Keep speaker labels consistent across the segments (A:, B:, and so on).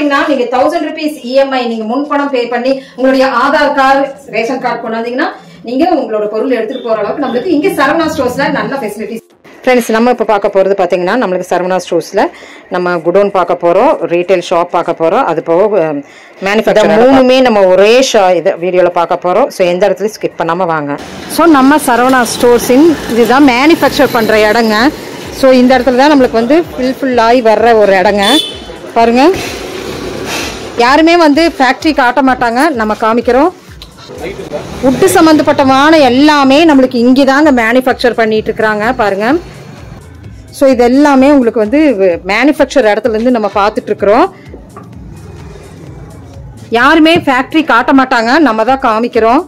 A: பாத்தீங்கன்னா நீங்க thousand rupees EMI நீங்க முன்பணம் பே பண்ணி உங்களுடைய ஆதார் கார்டு ரேஷன் கார்டு கொண்டாந்தீங்கன்னா நீங்க உங்களோட பொருள் எடுத்துட்டு போற அளவுக்கு நம்மளுக்கு இங்க சரவணா ஸ்டோர்ஸ்ல நல்ல ஃபெசிலிட்டிஸ் ஃப்ரெண்ட்ஸ் நம்ம இப்போ பார்க்க போகிறது பார்த்தீங்கன்னா நம்மளுக்கு சரவணா ஸ்டோர்ஸில் நம்ம குடோன் பார்க்க போகிறோம் ரீட்டைல் ஷாப் பார்க்க போகிறோம் அது போக மேனுஃபேக்சர் மூணுமே நம்ம ஒரே ஷா இது வீடியோவில் பார்க்க போகிறோம் ஸோ எந்த இடத்துலையும் ஸ்கிப் பண்ணாமல் வாங்க ஸோ நம்ம சரவணா ஸ்டோர்ஸின் இதுதான் மேனுஃபேக்சர் பண்ணுற இடங்க ஸோ இந்த இடத்துல தான் நம்மளுக்கு வந்து ஃபில் ஃபுல்லாகி வர்ற ஒரு இடங்க பாருங்க யாருமே வந்து ஃபேக்ட்ரி காட்ட மாட்டாங்க நம்ம காமிக்கிறோம் உட்டு சம்மந்தப்பட்டமான எல்லாமே நம்மளுக்கு இங்கே தாங்க மேனுஃபேக்சர் பண்ணிட்டு இருக்கிறாங்க பாருங்க ஸோ இது எல்லாமே உங்களுக்கு வந்து மேனுஃபேக்சர் இடத்துல இருந்து நம்ம பார்த்துட்டு இருக்கிறோம் யாருமே ஃபேக்ட்ரி காட்ட மாட்டாங்க நம்ம தான் காமிக்கிறோம்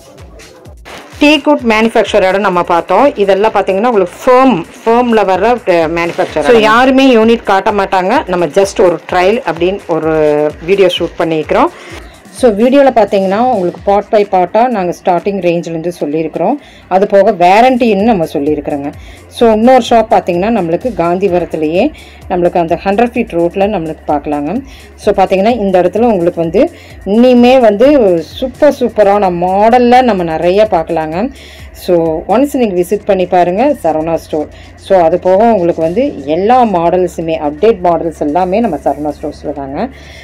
A: டீ குட் மேனுஃபேக்சர் இடம் நம்ம பார்த்தோம் இதெல்லாம் பார்த்தீங்கன்னா உங்களுக்கு ஃபேம் ஃபேமில் வர்ற மேனுஃபேக்சர் ஸோ யாருமே யூனிட் காட்ட மாட்டாங்க நம்ம ஜஸ்ட் ஒரு ட்ரையல் அப்படின்னு ஒரு வீடியோ ஷூட் பண்ணிக்கிறோம் ஸோ வீடியோவில் பார்த்தீங்கன்னா உங்களுக்கு பார்ட் பை பார்ட்டாக நாங்கள் ஸ்டார்டிங் ரேஞ்சிலேருந்து சொல்லியிருக்கிறோம் அது போக வேரண்டின்னு நம்ம சொல்லியிருக்கிறோங்க ஸோ இன்னொரு ஷாப் பார்த்தீங்கன்னா நம்மளுக்கு காந்திபுரத்துலேயே நம்மளுக்கு அந்த ஹண்ட்ரட் ஃபீட் ரோட்டில் நம்மளுக்கு பார்க்கலாங்க ஸோ பார்த்தீங்கன்னா இந்த இடத்துல உங்களுக்கு வந்து இன்னிமே வந்து சூப்பர் சூப்பரான மாடலில் நம்ம நிறைய பார்க்கலாங்க ஸோ ஒன்ஸ் நீங்கள் விசிட் பண்ணி பாருங்கள் சரவணா ஸ்டோர் ஸோ அது போக உங்களுக்கு வந்து எல்லா மாடல்ஸுமே அப்டேட் மாடல்ஸ் எல்லாமே நம்ம சரவணா ஸ்டோர்ஸில் தாங்க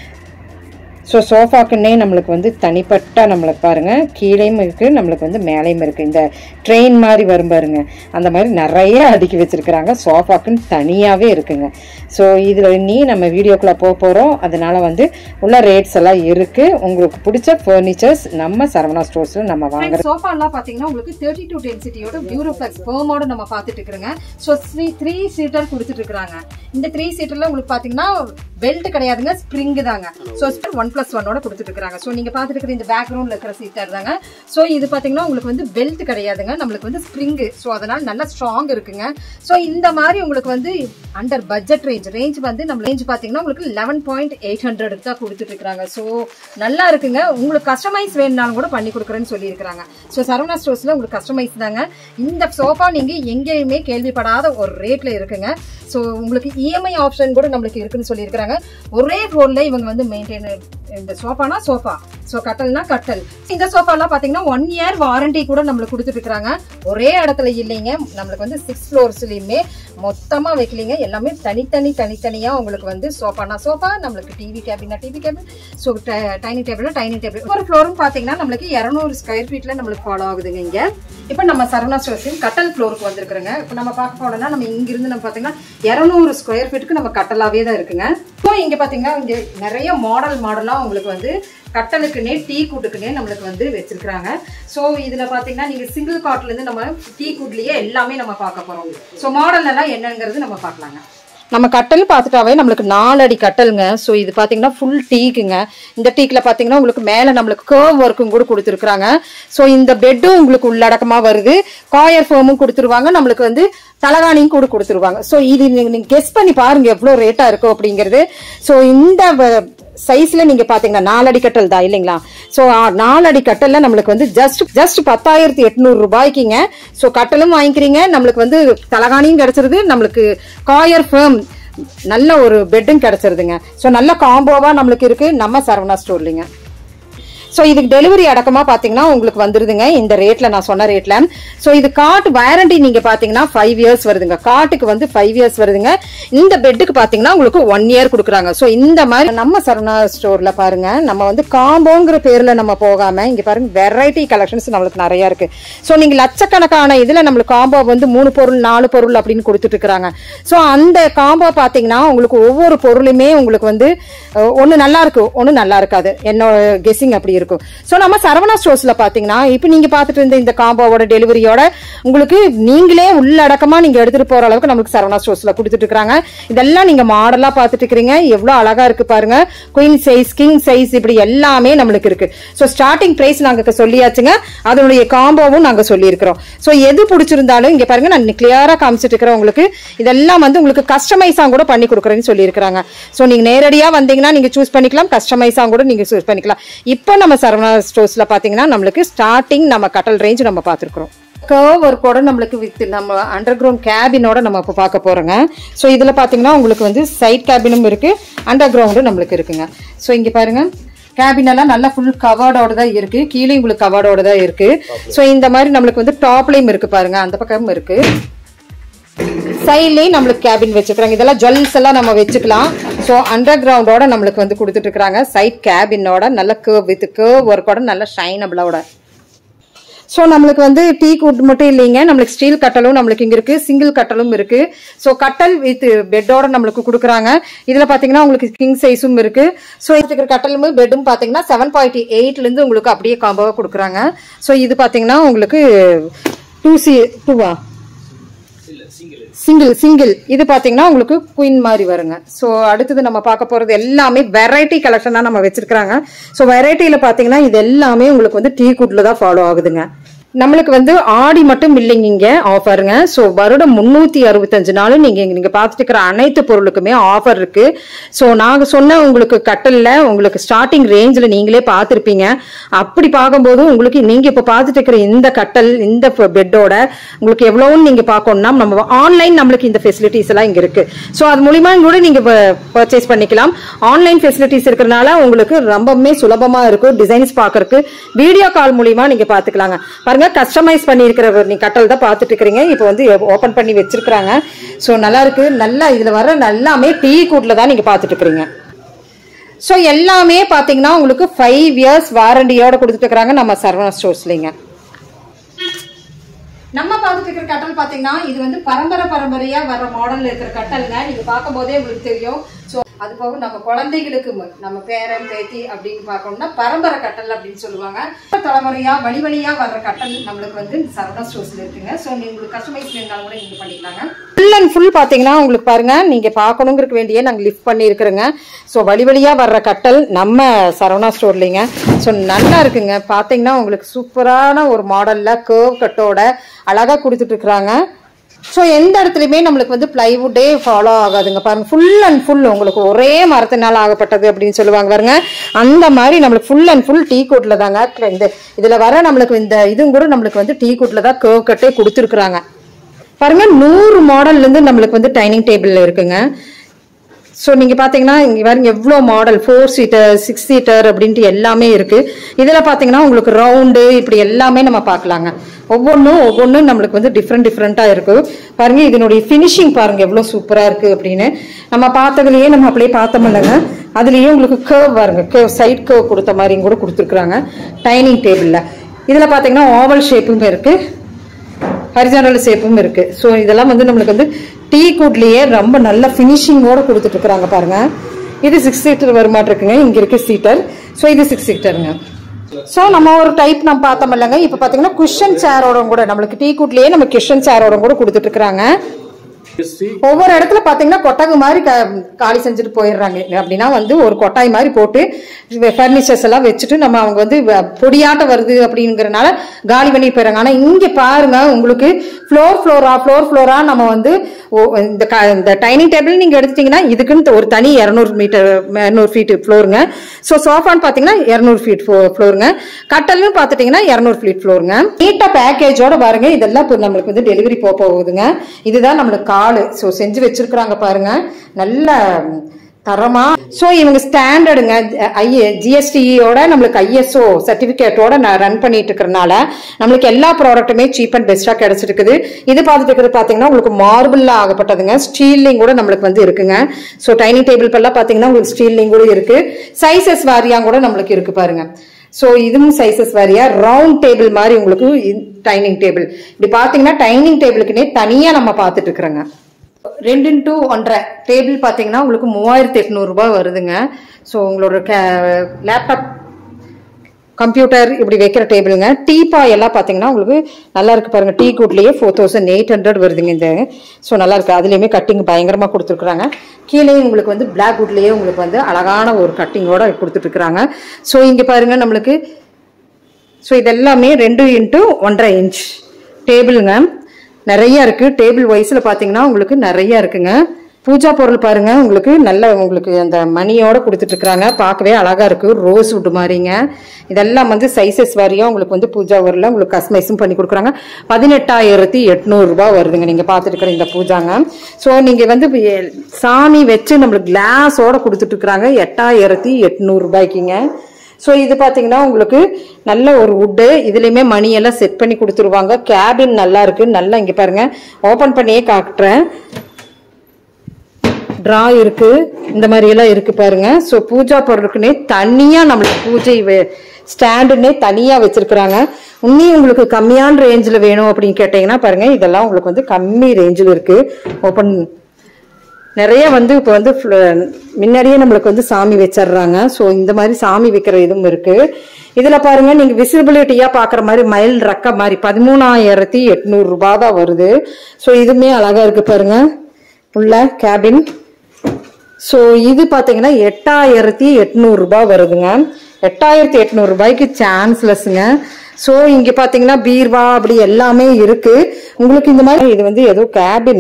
A: ஸோ சோஃபாக்குன்னே நம்மளுக்கு வந்து தனிப்பட்ட நம்மளுக்கு பாருங்கள் கீழேயும் இருக்குது நம்மளுக்கு வந்து மேலேயும் இருக்குது இந்த ட்ரெயின் மாதிரி வரும் பாருங்க அந்த மாதிரி நிறைய அடுக்கி வச்சுருக்குறாங்க சோஃபாக்குன்னு தனியாகவே இருக்குங்க ஸோ இதில் நீ நம்ம வீடியோக்குள்ளே போக போகிறோம் அதனால் வந்து உள்ள ரேட்ஸ் எல்லாம் இருக்குது உங்களுக்கு பிடிச்ச ஃபர்னிச்சர்ஸ் நம்ம சரவணா ஸ்டோர்ஸில் நம்ம வாங்குற
B: சோஃபா எல்லாம் பாத்தீங்கன்னா உங்களுக்கு தேர்ட்டி டூ டென்சிட்டியோட பியூரோஃபிளக்ஸ் ஃபேமோட நம்ம பார்த்துட்டு இருக்கிறோங்க ஸோ த்ரீ த்ரீ சீட்டர் கொடுத்துட்டு இருக்காங்க இந்த த்ரீ சீட்டர்ல உங்களுக்கு பாத்தீங்கன்னா பெல்ட் கிடையாதுங்க ஸ்ப்ரிங் தாங்க ஸோ ஒன் பிளஸ் ஒன்னோட கொடுத்துட்டு இருக்காங்க ஸோ நீங்க பார்த்துட்டு இருக்கிற இந்த பேக்ரவுண்ட்ல இருக்கிற சீட்டர் தாங்க ஸோ இது பாத்தீங்கன்னா உங்களுக்கு வந்து பெல்ட் கிடையாதுங்க நம்மளுக்கு வந்து ஸ்ப்ரிங் ஸோ அதனால நல்ல ஸ்ட்ராங் இருக்குங்க ஸோ இந்த மாதிரி உங்களுக்கு வந்து அண்டர் பட்ஜெட் ரேஞ்ச் ரேஞ்ச் வந்து நம்ம ரேஞ்ச் பாத்தீங்கன்னா உங்களுக்கு லெவன் பாயிண்ட் எயிட் ஹண்ட்ரட் தான் கொடுத்துட்டு இருக்காங்க ஸோ நல்லா இருக்குங்க உங்களுக்கு கஸ்டமைஸ் வேணும்னாலும் கூட பண்ணி கொடுக்குறேன்னு சொல்லியிருக்கிறாங்க ஸோ சரவணா ஸ்டோர்ஸ்ல உங்களுக்கு கஸ்டமைஸ் தாங்க இந்த சோஃபா நீங்க எங்கேயுமே கேள்விப்படாத ஒரு ரேட்ல இருக்குங்க ஸோ உங்களுக்கு இஎம்ஐ ஆப்ஷன் கூட நம்மளுக்கு இருக்குன்னு சொல்லியிருக்கிறாங்க ஒரே ஃப்ளோர்ல இவங்க வந்து மெயின்டைன் இந்த சோஃபானா சோஃபா ஸோ கட்டல்னா கட்டல் இந்த சோஃபாலாம் பார்த்தீங்கன்னா ஒன் இயர் வாரண்டி கூட நம்மளுக்கு கொடுத்துட்டு இருக்காங்க ஒரே இடத்துல இல்லைங்க நம்மளுக்கு வந்து சிக்ஸ் ஃப்ளோர்ஸ்லையுமே மொத்தமாக வைக்கலிங்க எல்லாமே தனித்தனி தனித்தனியாக உங்களுக்கு வந்து சோஃபானா சோஃபா நம்மளுக்கு டிவி கேபினா டிவி கேபின் ஸோ டைனிங் டேபிள்னா டைனிங் டேபிள் ஒரு ஃப்ளோரும் பார்த்தீங்கன்னா நம்மளுக்கு இரநூறு ஸ்கொயர் ஃபீட்டில் நம்மளுக்கு ஃபாலோ ஆகுதுங்க இங்கே இப்போ நம்ம சரவணா ஸ்டோர்ஸின் கட்டல் ஃப்ளோருக்கு வந்திருக்கிறோங்க இப்போ நம்ம பார்க்க போனோம்னா நம்ம இங்கிருந்து நம்ம பார்த்தீங்கன்னா இரநூறு ஸ்கொயர் ஃபீட்டுக்கு நம்ம கட்டலாவே தான் இருக்குங்க ஸோ இங்கே பார்த்தீங்கன்னா இங்கே நிறைய மாடல் மாடலாக உங்களுக்கு வந்து கட்டலுக்குன்னே டீ கூட்டுக்குன்னே நம்மளுக்கு வந்து வச்சிருக்கிறாங்க ஸோ இதில் பார்த்தீங்கன்னா நீங்கள் சிங்கிள் காட்லேருந்து நம்ம டீ கூட்லேயே எல்லாமே நம்ம பார்க்க போகிறோம் ஸோ மாடல் எல்லாம் என்னங்கிறது நம்ம பார்க்கலாங்க
A: நம்ம கட்டல் பார்த்துட்டாவே நம்மளுக்கு நாலு அடி கட்டலுங்க ஸோ இது பார்த்தீங்கன்னா ஃபுல் டீக்குங்க இந்த டீக்கில் பார்த்தீங்கன்னா உங்களுக்கு மேலே நம்மளுக்கு கேர்வ் ஒர்க்கும் கூட கொடுத்துருக்குறாங்க ஸோ இந்த பெட்டும் உங்களுக்கு உள்ளடக்கமாக வருது காயர் ஃபோமும் கொடுத்துருவாங்க நம்மளுக்கு வந்து தலகாணியும் கூட கொடுத்துருவாங்க ஸோ இது நீங்கள் கெஸ் பண்ணி பாருங்க எவ்வளோ ரேட்டாக இருக்கும் அப்படிங்கிறது ஸோ இந்த சைஸ்ல நீங்க பாத்தீங்கன்னா நாலடி கட்டல் தான் இல்லைங்களா ஸோ நாலடி கட்டல்ல நம்மளுக்கு வந்து ஜஸ்ட் ஜஸ்ட் பத்தாயிரத்தி எட்நூறு ரூபாய்க்குங்க ஸோ கட்டலும் வாங்கிக்கிறீங்க நம்மளுக்கு வந்து தலகாணியும் கிடைச்சிருது நம்மளுக்கு காயர் ஃபேம் நல்ல ஒரு பெட்டும் கிடைச்சிருதுங்க ஸோ நல்ல காம்போவா நம்மளுக்கு இருக்கு நம்ம சரவணா ஸ்டோர்லிங்க ஸோ இதுக்கு டெலிவரி அடக்கமாக பார்த்தீங்கன்னா உங்களுக்கு வந்துருதுங்க இந்த ரேட்டில் நான் சொன்ன ரேட்டில் ஸோ இது காட் வாரண்டி நீங்கள் பார்த்தீங்கன்னா ஃபைவ் இயர்ஸ் வருதுங்க காட்டுக்கு வந்து ஃபைவ் இயர்ஸ் வருதுங்க இந்த பெட்டுக்கு பார்த்தீங்கன்னா உங்களுக்கு ஒன் இயர் கொடுக்குறாங்க ஸோ இந்த மாதிரி நம்ம சரணா ஸ்டோரில் பாருங்க நம்ம வந்து காம்போங்கிற பேரில் நம்ம போகாமல் இங்கே பாருங்க வெரைட்டி கலெக்ஷன்ஸ் நம்மளுக்கு நிறையா இருக்கு ஸோ நீங்கள் லட்சக்கணக்கான இதில் நம்மளுக்கு காம்போ வந்து மூணு பொருள் நாலு பொருள் அப்படின்னு கொடுத்துட்டு இருக்கிறாங்க ஸோ அந்த காம்போ பார்த்தீங்கன்னா உங்களுக்கு ஒவ்வொரு பொருளுமே உங்களுக்கு வந்து ஒன்று நல்லா இருக்கும் ஒன்று நல்லா இருக்காது என்னோட கெஸ்ஸிங் அப்படி இருக்கும் ஸோ நம்ம சரவணா ஸ்டோர்ஸ்ல பாத்தீங்கன்னா இப்போ நீங்க பார்த்துட்டு இருந்த இந்த காம்போவோட டெலிவரியோட உங்களுக்கு நீங்களே உள்ளடக்கமா நீங்க எடுத்துட்டு போற அளவுக்கு நமக்கு சரவணா ஸ்டோர்ஸ்ல கொடுத்துட்டு இருக்காங்க இதெல்லாம் நீங்க மாடலா பார்த்துட்டு இருக்கிறீங்க எவ்வளவு அழகா இருக்கு பாருங்க குயின் சைஸ் கிங் சைஸ் இப்படி எல்லாமே நம்மளுக்கு இருக்கு ஸோ ஸ்டார்டிங் பிரைஸ் நாங்க சொல்லியாச்சுங்க அதனுடைய காம்போவும் நாங்க சொல்லியிருக்கிறோம் ஸோ எது பிடிச்சிருந்தாலும் இங்க பாருங்க நான் கிளியரா காமிச்சிட்டு இருக்கிறேன் உங்களுக்கு இதெல்லாம் வந்து உங்களுக்கு கஸ்டமைஸா கூட பண்ணி கொடுக்குறேன்னு சொல்லியிருக்கிறாங்க ஸோ நீங்க நேரடியா வந்தீங்கன்னா நீங்க சூஸ் பண்ணிக்கலாம் கஸ்டமைஸா கூட நீங்க சூஸ் பண்ணிக்கலாம் இப்போ நம்ம சரவணா ஸ்டோர்ஸ்ல பாத்தீங்கன்னா நம்மளுக்கு ஸ்டார்டிங் நம்ம கட்டல் ரேஞ்ச் நம்ம பார்த்துருக்குறோம் கர்வ் ஒர்க்கோட நம்மளுக்கு வித் நம்ம அண்டர் கிரவுண்ட் கேபினோட நம்ம இப்போ பார்க்க போகிறோங்க ஸோ இதில் பார்த்தீங்கன்னா உங்களுக்கு வந்து சைட் கேபினும் இருக்குது அண்டர் கிரவுண்டும் நம்மளுக்கு இருக்குங்க ஸோ இங்கே பாருங்கள் கேபின் எல்லாம் நல்லா ஃபுல் கவர்டோட தான் இருக்கு கீழே உங்களுக்கு கவர்டோட தான் இருக்கு ஸோ இந்த மாதிரி நம்மளுக்கு வந்து டாப்லையும் இருக்கு பாருங்க அந்த பக்கமும் இருக்கு சைட்லேயும் நம்மளுக்கு கேபின் வச்சுக்கிறாங்க இதெல்லாம் ஜுவல்ஸ் எல்லாம் நம்ம வச்சுக்கலாம் ஸோ அண்டர் கிரவுண்டோட நம்மளுக்கு வந்து கொடுத்துட்டு இருக்காங்க சைட் கேபினோட நல்ல கேர்வ் வித் கேர்வ் ஒர்க்கோட நல்ல ஷைனபிளோட ஸோ நம்மளுக்கு வந்து டீ குட் மட்டும் இல்லைங்க நம்மளுக்கு ஸ்டீல் கட்டலும் நம்மளுக்கு இங்கே இருக்குது சிங்கிள் கட்டலும் இருக்குது ஸோ கட்டல் வித் பெட்டோட நம்மளுக்கு கொடுக்குறாங்க இதில் பார்த்தீங்கன்னா உங்களுக்கு கிங் சைஸும் இருக்குது ஸோ இதுக்கு கட்டலும் பெட்டும் பார்த்தீங்கன்னா செவன் பாயிண்ட் எயிட்லேருந்து உங்களுக்கு அப்படியே காம்போவாக கொடுக்குறாங்க ஸோ இது பார்த்தீங்கன்னா உங்களுக்கு டூ சி டூவா சிங்கிள் சிங்கிள் இது பார்த்தீங்கன்னா உங்களுக்கு குயின் மாதிரி வருங்க ஸோ அடுத்தது நம்ம பார்க்க போகிறது எல்லாமே வெரைட்டி கலெக்ஷன் தான் நம்ம வச்சிருக்கிறாங்க ஸோ வெரைட்டியில் பார்த்தீங்கன்னா இது எல்லாமே உங்களுக்கு வந்து டீ குட்ல தான் ஃபாலோ ஆகுதுங்க நம்மளுக்கு வந்து ஆடி மட்டும் இல்லைங்க இங்க ஆஃபருங்க ஸோ வருடம் முந்நூற்றி அறுபத்தஞ்சு நாள் நீங்க இங்க நீங்க பார்த்துட்டு இருக்கிற அனைத்து பொருளுக்குமே ஆஃபர் இருக்கு ஸோ நாங்கள் சொன்ன உங்களுக்கு கட்டலில் உங்களுக்கு ஸ்டார்டிங் ரேஞ்சில் நீங்களே பார்த்துருப்பீங்க அப்படி பார்க்கும்போது உங்களுக்கு நீங்க இப்போ பார்த்துட்டு இருக்கிற இந்த கட்டல் இந்த பெட்டோட உங்களுக்கு எவ்வளோன்னு நீங்க பார்க்கணும்னா நம்ம ஆன்லைன் நம்மளுக்கு இந்த ஃபெசிலிட்டிஸ் எல்லாம் இங்க இருக்கு ஸோ அது மூலியமா கூட நீங்க பர்ச்சேஸ் பண்ணிக்கலாம் ஆன்லைன் ஃபெசிலிட்டிஸ் இருக்கிறனால உங்களுக்கு ரொம்பவுமே சுலபமா இருக்கும் டிசைன்ஸ் பார்க்கறதுக்கு வீடியோ கால் மூலியமா நீங்க பார்த்துக்கலாங்க பாருங்க கஸ்டமைஸ் பண்ணியிருக்கிற ஒரு நீ கட்டல் தான் பார்த்துட்டு இருக்கிறீங்க இப்போ வந்து ஓப்பன் பண்ணி வச்சிருக்கிறாங்க ஸோ நல்லா இருக்கு நல்லா இதுல வர எல்லாமே டீ கூட்ல தான் நீங்க பார்த்துட்டு இருக்கிறீங்க ஸோ எல்லாமே பார்த்தீங்கன்னா உங்களுக்கு ஃபைவ் இயர்ஸ் வாரண்டியோட கொடுத்துட்டு இருக்கிறாங்க நம்ம சரவணா ஸ்டோர்ஸ்லிங்க
B: நம்ம பார்த்துட்டு இருக்கிற கட்டல் பாத்தீங்கன்னா இது வந்து பரம்பரை பரம்பரையா வர மாடல்ல இருக்கிற கட்டல்ங்க நீங்க பார்க்கும் போதே உங்களுக்கு தெரியும் சோ அது போக நம்ம குழந்தைகளுக்கு ம- நம்ம பேரன் பேத்தி அப்படின்னு பார்க்கணும்னா பரம்பரை கட்டல் அப்படின்னு சொல்லுவாங்க தலைமுறையா வழி வழியா வர்ற கட்டல் நம்மளுக்கு வந்து சரவணா ஸ்டோர்ஸ்ல இருக்குங்க சோ நீங்க உங்களுக்கு கஸ்டமைஸ் வேணாலும் கூட நீங்க பண்ணிக்கலாங்க
A: ஃபுல் அண்ட் ஃபுல் பார்த்தீங்கன்னா உங்களுக்கு பாருங்க நீங்க பார்க்கணுங்கிறதுக்கு வேண்டியே நாங்கள் லிஃப்ட் பண்ணியிருக்கிறோங்க ஸோ வழி வழியாக வர்ற கட்டல் நம்ம சரவணா ஸ்டோர்லிங்க ஸோ நல்லா இருக்குங்க பார்த்தீங்கன்னா உங்களுக்கு சூப்பரான ஒரு மாடலில் கேர்வ் கட்டோட அழகாக கொடுத்துட்டு இருக்கிறாங்க ஸோ எந்த இடத்துலையுமே நம்மளுக்கு வந்து பிளைவுட்டே ஃபாலோ ஆகாதுங்க பாருங்க ஃபுல் அண்ட் ஃபுல் உங்களுக்கு ஒரே மரத்தினால் ஆகப்பட்டது அப்படின்னு சொல்லுவாங்க பாருங்க அந்த மாதிரி நம்மளுக்கு ஃபுல் அண்ட் ஃபுல் டீ கோட்டில் தாங்க இந்த இதில் வர நம்மளுக்கு இந்த இதுவும் கூட நம்மளுக்கு வந்து டீ கோட்டில் தான் கேர்வ் கட்டே கொடுத்துருக்குறாங்க பாருங்க நூறு மாடல்ல இருந்து நம்மளுக்கு வந்து டைனிங் டேபிள் இருக்குங்க ஸோ நீங்கள் பார்த்தீங்கன்னா இங்கே பாருங்க எவ்வளோ model four seater six seater அப்படின்ட்டு எல்லாமே இருக்கு இதில் பார்த்தீங்கன்னா உங்களுக்கு ரவுண்டு இப்படி எல்லாமே நம்ம பார்க்கலாங்க ஒவ்வொன்றும் ஒவ்வொன்றும் நம்மளுக்கு வந்து டிஃப்ரெண்ட் டிஃப்ரெண்ட்டாக இருக்கு பாருங்க இதனுடைய ஃபினிஷிங் பாருங்க எவ்வளோ சூப்பராக இருக்கு அப்படின்னு நம்ம பார்த்ததுலயே நம்ம அப்படியே பார்த்தோம் இல்லைங்க அதுலேயே உங்களுக்கு கேர்வ் பாருங்க கேர்வ் சைட் கேர்வ் கொடுத்த மாதிரியும் கூட கொடுத்துருக்குறாங்க டைனிங் டேபிளில் இதில் பார்த்தீங்கன்னா ஓவல் ஷேப்பும் இருக்குது ஹரிசானல் ஷேப்பும் இருக்கு ஸோ இதெல்லாம் வந்து நம்மளுக்கு வந்து டீ கூட்லயே ரொம்ப நல்ல ஃபினிஷிங்கோட கொடுத்துட்டு இருக்காங்க பாருங்க இது சிக்ஸ் சீட்டர் வருமாட்டிருக்குங்க இங்க இருக்கு சீட்டர் ஸோ இது சிக்ஸ் சீட்டருங்க ஸோ நம்ம ஒரு டைப் நம்ம பார்த்தோம் இல்லைங்க இப்போ பார்த்தீங்கன்னா குஷன் சேரோட கூட நம்மளுக்கு டீ கூட்லயே நம்ம குஷன் சேரோட கூட கொடுத்துட்டு இருக்காங்க ஒவ்வொரு இடத்துல பாத்தீங்கன்னா கொட்டகு மாதிரி க- காலி செஞ்சுட்டு போயிடுறாங்க அப்படின்னா வந்து ஒரு கொட்டாய் மாதிரி போட்டு ஃபர்னிச்சர்ஸ் எல்லாம் வச்சுட்டு நம்ம அவங்க வந்து வ- பொடியாட்ட வருது அப்படிங்கறனால காலி பண்ணி போயிடுறாங்க ஆனா இங்க பாருங்க உங்களுக்கு ஃப்ளோர் ஃப்ளோரா ஃப்ளோர் ஃப்ளோரா நம்ம வந்து ஓ- இந்த க- இந்த டைனிங் டேபிள் நீங்க எடுத்துட்டீங்கன்னா இதுக்குன்னு ஒரு தனி இரநூறு மீட்டர் இரநூறு ஃபீட் ஃப்ளோருங்க ஸோ சோஃபான்னு பாத்தீங்கன்னா இரநூறு ஃபீட் ஃப்ளோருங்க கட்டல்னு பாத்துட்டீங்கன்னா இரநூறு ஃபீட் ஃப்ளோருங்க நீட்டா பேக்கேஜோட பாருங்க இதெல்லாம் இப்போ நம்மளுக்கு வந்து டெலிவரி போக போகுதுங்க இதுதான் நம்மளுக்கு காலு ஸோ செஞ்சு வச்சிருக்கிறாங்க பாருங்க நல்ல தரமா ஸோ இவங்க ஸ்டாண்டர்டுங்க ஐஏ ஜிஎஸ்டியோட நம்மளுக்கு ஐஎஸ்ஓ சர்டிபிகேட்டோட நான் ரன் பண்ணிட்டு இருக்கிறனால நம்மளுக்கு எல்லா ப்ராடக்ட்டுமே சீப் அண்ட் பெஸ்ட்டாக கிடைச்சிருக்குது இது பார்த்துட்டு இருக்கிறது பார்த்தீங்கன்னா உங்களுக்கு மார்பிளில் ஆகப்பட்டதுங்க ஸ்டீல்லையும் கூட நம்மளுக்கு வந்து இருக்குங்க ஸோ டைனிங் டேபிள் எல்லாம் பார்த்தீங்கன்னா உங்களுக்கு ஸ்டீல்லையும் கூட இருக்கு சைசஸ் வாரியாக கூட நம்மளுக்கு இருக்கு பாருங்க ஸோ இதுவும் சைசஸ் வாரியா ரவுண்ட் டேபிள் மாதிரி உங்களுக்கு டைனிங் டேபிள் இப்படி பார்த்தீங்கன்னா டைனிங் டேபிளுக்குன்னே தனியாக நம்ம பார்த்துட்டு இருக்கிறோங்க ரெண்டு டு ஒன்றரை டேபிள் பார்த்தீங்கன்னா உங்களுக்கு மூவாயிரத்தி எட்நூறுபா வருதுங்க ஸோ உங்களோட லேப்டாப் கம்ப்யூட்டர் இப்படி வைக்கிற டேபிளுங்க டீ பாய் எல்லாம் பார்த்தீங்கன்னா உங்களுக்கு நல்லா இருக்கு பாருங்க டீ கூட்லேயே ஃபோர் தௌசண்ட் எயிட் ஹண்ட்ரட் வருதுங்க இந்த ஸோ நல்லா இருக்கு அதுலேயுமே கட்டிங் பயங்கரமாக கொடுத்துருக்குறாங்க கீழே உங்களுக்கு வந்து பிளாக் வுட்லேயே உங்களுக்கு வந்து அழகான ஒரு கட்டிங்கோட கொடுத்துட்ருக்குறாங்க ஸோ இங்கே பாருங்க நம்மளுக்கு ஸோ இதெல்லாமே ரெண்டு இன்ட்டு ஒன்றரை இன்ச் டேபிளுங்க நிறைய இருக்கு டேபிள் வைஸில் பார்த்தீங்கன்னா உங்களுக்கு நிறைய இருக்குங்க பூஜா பொருள் பாருங்க உங்களுக்கு நல்ல உங்களுக்கு அந்த மணியோட கொடுத்துட்டு இருக்காங்க பார்க்கவே அழகா இருக்கு ரோஸ் வுட் மாதிரிங்க இதெல்லாம் வந்து சைசஸ் வாரியா உங்களுக்கு வந்து பூஜா பொருள் உங்களுக்கு கஸ்டமைஸும் பண்ணி கொடுக்குறாங்க பதினெட்டாயிரத்தி எட்நூறு ரூபாய் வருதுங்க நீங்க பார்த்துட்டு இருக்கிற இந்த பூஜாங்க ஸோ நீங்க வந்து எ- சாமி வச்சு நம்மளுக்கு கிளாஸோட கொடுத்துட்டு இருக்கிறாங்க எட்டாயிரத்தி எட்நூறு ரூபாய்க்குங்க ஸோ இது பார்த்தீங்கன்னா உங்களுக்கு நல்ல ஒரு வுட்டு இதுலேயுமே மணியெல்லாம் செட் பண்ணி கொடுத்துருவாங்க கேபின் நல்லா இருக்கு நல்லா இங்கே பாருங்க ஓப்பன் பண்ணியே காட்டுறேன் ட்ரா இருக்கு இந்த மாதிரி எல்லாம் இருக்கு பாருங்க ஸோ பூஜா பொருளுக்குன்னே தனியா நம்மளுக்கு பூஜை ஸ்டாண்டுன்னே தனியா வச்சிருக்கிறாங்க இன்னும் உங்களுக்கு கம்மியான ரேஞ்சில் வேணும் அப்படின்னு கேட்டீங்கன்னா பாருங்க இதெல்லாம் உங்களுக்கு வந்து கம்மி ரேஞ்சில் இருக்கு ஓப்பன் நிறைய வந்து இப்போ வந்து fl- முன்னாடியே நம்மளுக்கு வந்து சாமி வச்சிடுறாங்க ஸோ இந்த மாதிரி சாமி வைக்கிற இதுவும் இருக்கு இதுல பாருங்க நீங்க விசிபிலிட்டியா பாக்குற மாதிரி மயில் ரக்க மாதிரி பதிமூணாயிரத்தி எட்நூறு ரூபாய் தான் வருது ஸோ இதுவுமே அழகா இருக்கு பாருங்க உள்ள கேபின் ஸோ இது பார்த்தீங்கன்னா எட்டாயிரத்தி எட்நூறு ரூபாய் வருதுங்க எட்டாயிரத்தி எட்நூறு ரூபாய்க்கு சான்ஸ்லெஸ்ங்க ஸோ இங்க பார்த்தீங்கன்னா பீர்வா அப்படி எல்லாமே இருக்கு உங்களுக்கு இந்த மாதிரி இது வந்து ஏதோ கேபின்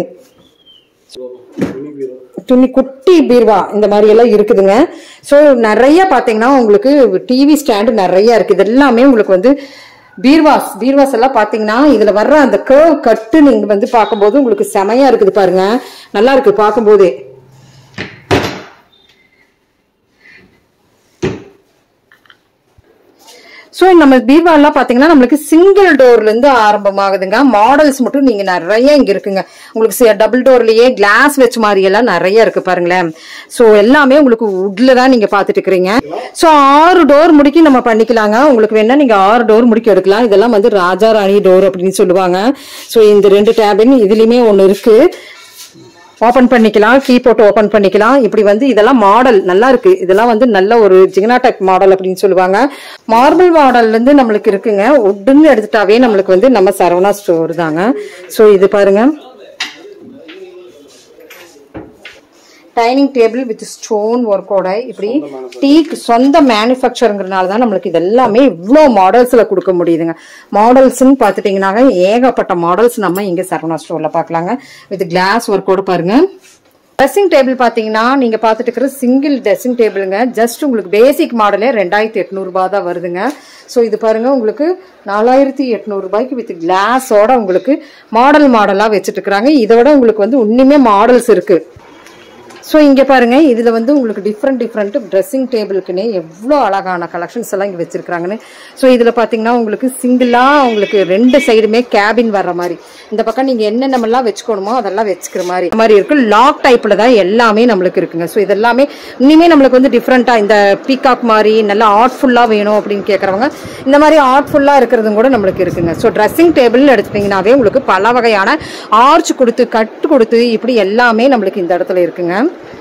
A: துணி குட்டி பீர்வா இந்த மாதிரி எல்லாம் இருக்குதுங்க ஸோ நிறைய பார்த்தீங்கன்னா உங்களுக்கு டிவி ஸ்டாண்டு நிறைய இருக்கு இது எல்லாமே உங்களுக்கு வந்து பீர்வாஸ் பீர்வாஸ் எல்லாம் பார்த்தீங்கன்னா இதுல வர்ற அந்த கேர்வ் கட்டு நீங்க வந்து பார்க்கும்போது உங்களுக்கு செமையா இருக்குது பாருங்க நல்லா இருக்கு பார்க்கும்போதே ஸோ நம்ம பீர்வாலாம் பார்த்தீங்கன்னா நம்மளுக்கு சிங்கிள் டோர்ல இருந்து ஆரம்பமாகுதுங்க மாடல்ஸ் மட்டும் நீங்க நிறைய இங்க இருக்குங்க உங்களுக்கு டபுள் டோர்லயே கிளாஸ் வச்ச மாதிரி எல்லாம் நிறைய இருக்கு பாருங்களேன் ஸோ எல்லாமே உங்களுக்கு உட்ல தான் நீங்க பார்த்துட்டு இருக்கிறீங்க ஸோ ஆறு டோர் முடிக்கி நம்ம பண்ணிக்கலாங்க உங்களுக்கு வேணா நீங்க ஆறு டோர் முடிக்க எடுக்கலாம் இதெல்லாம் வந்து ராஜா ராணி டோர் அப்படின்னு சொல்லுவாங்க ஸோ இந்த ரெண்டு டேபின் இதுலயுமே ஒன்று இருக்கு ஓபன் பண்ணிக்கலாம் கீ போட்டு ஓபன் பண்ணிக்கலாம் இப்படி வந்து இதெல்லாம் மாடல் நல்லா இருக்கு இதெல்லாம் வந்து நல்ல ஒரு ஜிக்னாடெக் மாடல் அப்படின்னு சொல்லுவாங்க மார்பிள் மாடல்ல இருந்து நம்மளுக்கு இருக்குங்க உட்டுன்னு எடுத்துட்டாவே நம்மளுக்கு வந்து நம்ம சரவணா ஸ்டோர் தாங்க ஸோ இது பாருங்க டைனிங் டேபிள் வித் ஸ்டோன் ஒர்க்கோட இப்படி டீக் சொந்த மேனுஃபேக்சருங்கிறனால தான் நம்மளுக்கு இது எல்லாமே இவ்வளோ மாடல்ஸில் கொடுக்க முடியுதுங்க மாடல்ஸ்ன்னு பார்த்துட்டிங்கன்னாங்க ஏகப்பட்ட மாடல்ஸ் நம்ம இங்கே சரவணா ஸ்டோரில் பார்க்கலாங்க வித் கிளாஸ் ஒர்க்கோட பாருங்க ட்ரெஸ்ஸிங் டேபிள் பார்த்தீங்கன்னா நீங்கள் பார்த்துட்டு இருக்கிற சிங்கிள் ட்ரெஸ்ஸிங் டேபிளுங்க ஜஸ்ட் உங்களுக்கு பேசிக் மாடலே ரெண்டாயிரத்தி எட்நூறுபா தான் வருதுங்க ஸோ இது பாருங்க உங்களுக்கு நாலாயிரத்தி எட்நூறுபாய்க்கு வித் கிளாஸோட உங்களுக்கு மாடல் மாடலாக வச்சுட்டு இருக்கிறாங்க இதோட உங்களுக்கு வந்து இன்னுமே மாடல்ஸ் இருக்கு ஸோ இங்கே பாருங்க இதில் வந்து உங்களுக்கு டிஃப்ரெண்ட் டிஃப்ரெண்ட் ட்ரெஸ்ஸிங் டேபிளுக்குன்னே எவ்வளோ அழகான கலெக்ஷன்ஸ் எல்லாம் இங்கே வச்சிருக்காங்கன்னு ஸோ இதில் பார்த்தீங்கன்னா உங்களுக்கு சிங்கிளாக உங்களுக்கு ரெண்டு சைடுமே கேபின் வர்ற மாதிரி இந்த பக்கம் நீங்கள் என்னென்னமெல்லாம் வச்சுக்கணுமோ அதெல்லாம் வச்சுக்கிற மாதிரி இந்த மாதிரி இருக்கு லாக் டைப்பில் தான் எல்லாமே நம்மளுக்கு இருக்குங்க ஸோ இதெல்லாமே இனிமே நம்மளுக்கு வந்து டிஃப்ரெண்ட்டாக இந்த பீகாக் மாதிரி நல்லா ஆர்ட்ஃபுல்லாக வேணும் அப்படின்னு கேட்குறவங்க இந்த மாதிரி ஆர்ட்ஃபுல்லாக இருக்கிறதும் கூட நம்மளுக்கு இருக்குங்க ஸோ ட்ரெஸ்ஸிங் டேபிள் எடுத்துட்டிங்கனாவே உங்களுக்கு பல வகையான ஆர்ச் கொடுத்து கட்டு கொடுத்து இப்படி எல்லாமே நம்மளுக்கு இந்த இடத்துல இருக்குங்க